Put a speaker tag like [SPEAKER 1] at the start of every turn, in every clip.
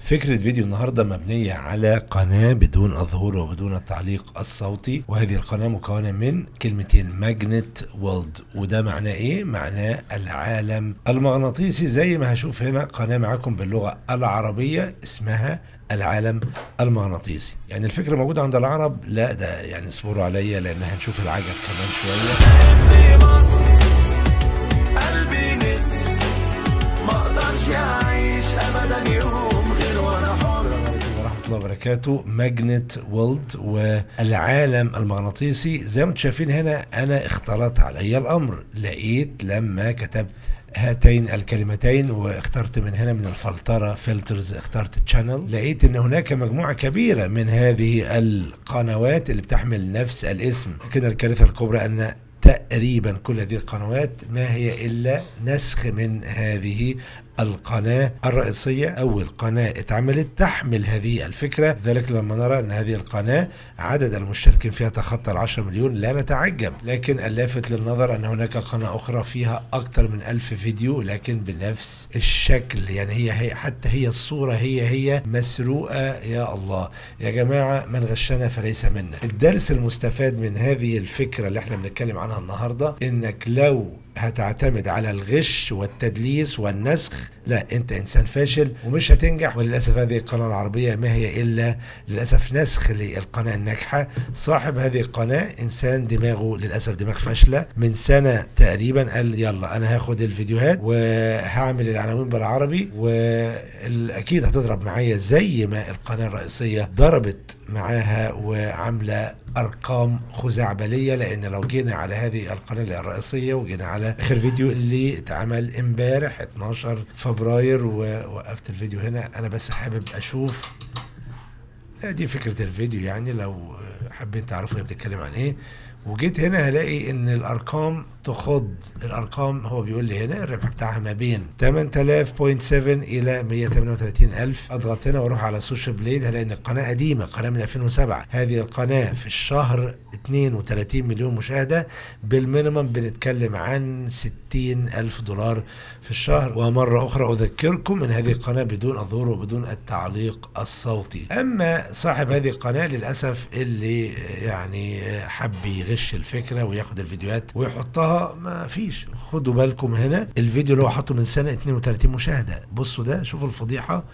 [SPEAKER 1] فكرة فيديو النهاردة مبنية على قناة بدون أظهور وبدون التعليق الصوتي وهذه القناة مكونة من كلمتين ماجنت وولد وده معناه إيه؟ معناه العالم المغناطيسي زي ما هشوف هنا قناة معاكم باللغة العربية اسمها العالم المغناطيسي يعني الفكرة موجودة عند العرب لا ده يعني اصبروا عليا لأن هنشوف العجب كمان شوية
[SPEAKER 2] قلبي مصر قلبي نسر ما اقدرش اعيش ابدا يوم غير وانا حر
[SPEAKER 1] ورحمة الله وبركاته ماجنت وولد والعالم المغناطيسي زي ما انتم شايفين هنا انا اختلط علي الامر لقيت لما كتبت هاتين الكلمتين واخترت من هنا من الفلترة فلترز اخترت تشانل لقيت ان هناك مجموعة كبيرة من هذه القنوات اللي بتحمل نفس الاسم لكن الكارثة الكبرى ان تقريبا كل هذه القنوات ما هي الا نسخ من هذه القناة الرئيسية أول قناة اتعملت تحمل هذه الفكرة ذلك لما نرى أن هذه القناة عدد المشتركين فيها تخطى العشر مليون لا نتعجب لكن اللافت للنظر أن هناك قناة أخرى فيها أكثر من ألف فيديو لكن بنفس الشكل يعني هي, هي حتى هي الصورة هي هي مسروقة يا الله يا جماعة من غشنا فليس منا الدرس المستفاد من هذه الفكرة اللي احنا بنتكلم عنها النهاردة انك لو هتعتمد على الغش والتدليس والنسخ لا انت انسان فاشل ومش هتنجح وللاسف هذه القناه العربيه ما هي الا للاسف نسخ للقناه الناجحه صاحب هذه القناه انسان دماغه للاسف دماغ فاشله من سنه تقريبا قال يلا انا هاخد الفيديوهات وهعمل العناوين بالعربي واكيد هتضرب معايا زي ما القناه الرئيسيه ضربت معاها وعامله ارقام خزعبليه لان لو جينا على هذه القناه الرئيسيه وجينا على اخر فيديو اللي اتعمل امبارح 12 فبراير ووقفت الفيديو هنا انا بس حابب اشوف دي فكره الفيديو يعني لو حابين تعرفوا هي بتتكلم عن ايه وجيت هنا هلاقي ان الارقام تخض الارقام هو بيقول لي هنا الربح بتاعها ما بين 8000.7 الى 138000 اضغط هنا واروح على سوشيال بليد هلاقي ان القناه قديمه قناه من 2007 هذه القناه في الشهر 32 مليون مشاهده بالمينيمم بنتكلم عن 60 الف دولار في الشهر ومره اخرى اذكركم ان هذه القناه بدون الظهور وبدون التعليق الصوتي اما صاحب هذه القناه للاسف اللي يعني حب يغش الفكره وياخد الفيديوهات ويحطها ما فيش خدوا بالكم هنا الفيديو اللي هو حاطه من سنه 32 مشاهده بصوا ده شوفوا الفضيحه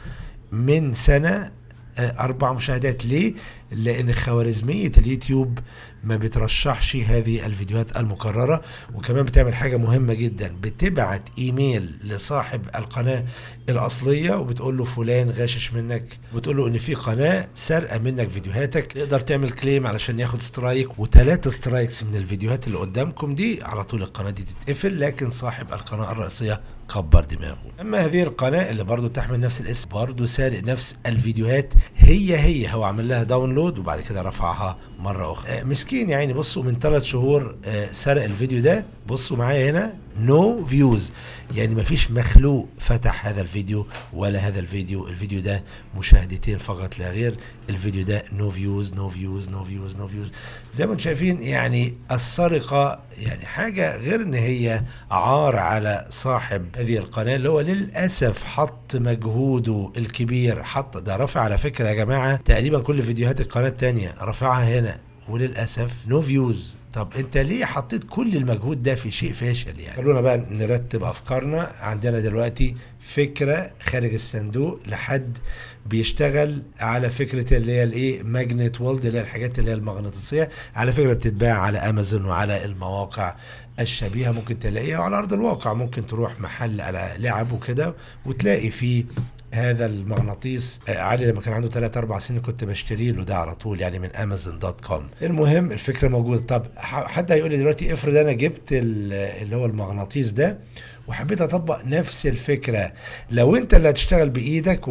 [SPEAKER 1] من سنه اربع مشاهدات ليه لان خوارزميه اليوتيوب ما بترشحش هذه الفيديوهات المكرره وكمان بتعمل حاجه مهمه جدا بتبعت ايميل لصاحب القناه الاصليه وبتقول له فلان غاشش منك بتقول له ان في قناه سارقه منك فيديوهاتك تقدر تعمل كليم علشان ياخد سترايك وثلاثه سترايكس من الفيديوهات اللي قدامكم دي على طول القناه دي تتقفل لكن صاحب القناه الرئيسيه كبر دماغه اما هذه القناه اللي برضو تحمل نفس الاسم برضو سارق نفس الفيديوهات هي هي هو عمل لها داونلود وبعد كده رفعها مره اخرى آه مسكين يعني بصوا من ثلاث شهور آه سرق الفيديو ده بصوا معايا هنا نو no فيوز يعني مفيش مخلوق فتح هذا الفيديو ولا هذا الفيديو الفيديو ده مشاهدتين فقط لا غير الفيديو ده نو فيوز نو فيوز نو فيوز نو فيوز زي ما انتم شايفين يعني السرقه يعني حاجه غير ان هي عار على صاحب هذه القناه اللي هو للاسف حط مجهوده الكبير حط ده رفع على فكره يا جماعه تقريبا كل فيديوهات القناه الثانيه رفعها هنا وللاسف نو فيوز طب انت ليه حطيت كل المجهود ده في شيء فاشل يعني خلونا بقى نرتب افكارنا عندنا دلوقتي فكره خارج الصندوق لحد بيشتغل على فكره اللي هي الايه ماجنت وولد اللي هي الحاجات اللي هي المغناطيسيه على فكره بتتباع على امازون وعلى المواقع الشبيهه ممكن تلاقيها وعلى ارض الواقع ممكن تروح محل على لعب وكده وتلاقي فيه هذا المغناطيس علي لما كان عنده 3 4 سنين كنت بشتري له ده على طول يعني من امازون دوت كوم المهم الفكره موجوده طب حد هيقول لي دلوقتي افرض انا جبت اللي هو المغناطيس ده وحبيت اطبق نفس الفكره لو انت اللي هتشتغل بايدك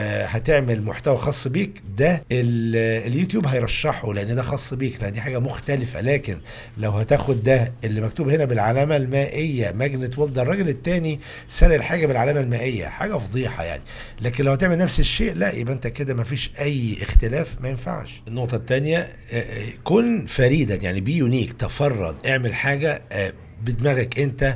[SPEAKER 1] وهتعمل محتوى خاص بيك ده اليوتيوب هيرشحه لان ده خاص بيك لان دي حاجه مختلفه لكن لو هتاخد ده اللي مكتوب هنا بالعلامه المائيه ماجنت وولد الراجل التاني سرق الحاجه بالعلامه المائيه حاجه فضيحه يعني لكن لو هتعمل نفس الشيء لا يبقى انت كده مفيش اي اختلاف ما ينفعش النقطه الثانيه كن فريدا يعني بي يونيك تفرد اعمل حاجه بدماغك انت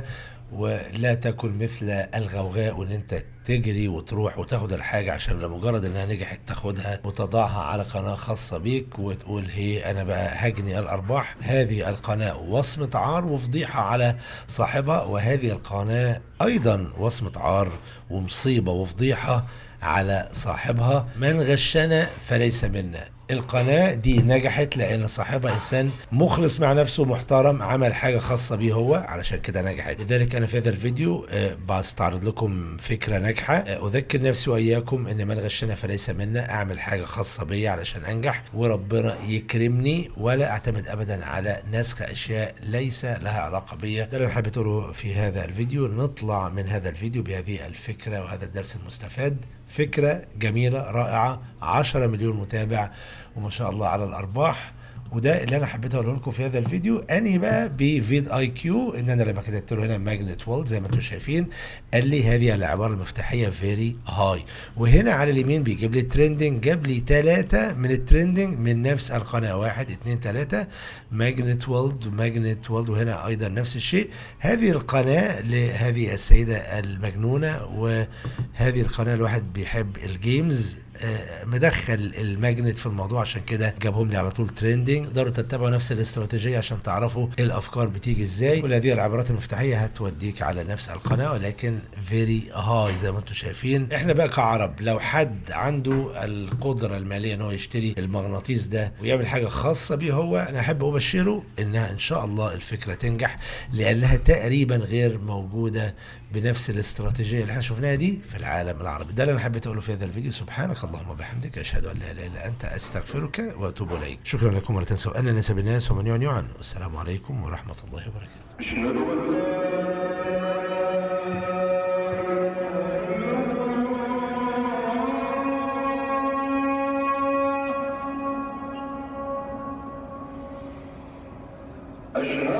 [SPEAKER 1] ولا تكن مثل الغوغاء وان انت تجري وتروح وتاخد الحاجة عشان لمجرد انها نجحت تاخدها وتضعها على قناة خاصة بيك وتقول هي انا بقى هجني الارباح هذه القناة وصمة عار وفضيحة على صاحبها وهذه القناة ايضا وصمة عار ومصيبة وفضيحة على صاحبها من غشنا فليس منا القناة دي نجحت لأن صاحبها إنسان مخلص مع نفسه محترم عمل حاجة خاصة بيه هو علشان كده نجحت لذلك أنا في هذا الفيديو آه، بستعرض لكم فكرة ناجحة آه، أذكر نفسي وإياكم إن من غشنا فليس منا أعمل حاجة خاصة بيا علشان أنجح وربنا يكرمني ولا أعتمد أبدا على نسخ أشياء ليس لها علاقة بيا ده اللي أنا حبيت أقوله في هذا الفيديو نطلع من هذا الفيديو بهذه الفكرة وهذا الدرس المستفاد فكرة جميلة رائعة 10 مليون متابع وما شاء الله على الأرباح وده اللي انا حبيت اقوله لكم في هذا الفيديو انهي بقى بفيد اي كيو ان انا لما كتبت له هنا ماجنت وولد زي ما انتم شايفين قال لي هذه العباره المفتاحيه فيري هاي وهنا على اليمين بيجيب لي ترندنج جاب لي ثلاثه من الترندنج من نفس القناه واحد اثنين ثلاثه ماجنت وولد ماجنت وولد وهنا ايضا نفس الشيء هذه القناه لهذه السيده المجنونه وهذه القناه الواحد بيحب الجيمز آه، مدخل الماجنت في الموضوع عشان كده جابهم لي على طول ترندنج تقدروا تتبعوا نفس الاستراتيجيه عشان تعرفوا الافكار بتيجي ازاي كل هذه العبارات المفتاحيه هتوديك على نفس القناه ولكن فيري هاي زي ما انتم شايفين احنا بقى كعرب لو حد عنده القدره الماليه ان هو يشتري المغناطيس ده ويعمل حاجه خاصه بيه هو انا احب ابشره انها ان شاء الله الفكره تنجح لانها تقريبا غير موجوده بنفس الاستراتيجيه اللي احنا شفناها دي في العالم العربي ده اللي انا حبيت اقوله في هذا الفيديو سبحانك اللهم وبحمدك اشهد ان لا اله الا انت استغفرك واتوب اليك شكرا لكم ولا تنسوا ان الناس بالناس ومن يعن يعن والسلام عليكم ورحمه الله وبركاته
[SPEAKER 3] أشهد أن لا أشهد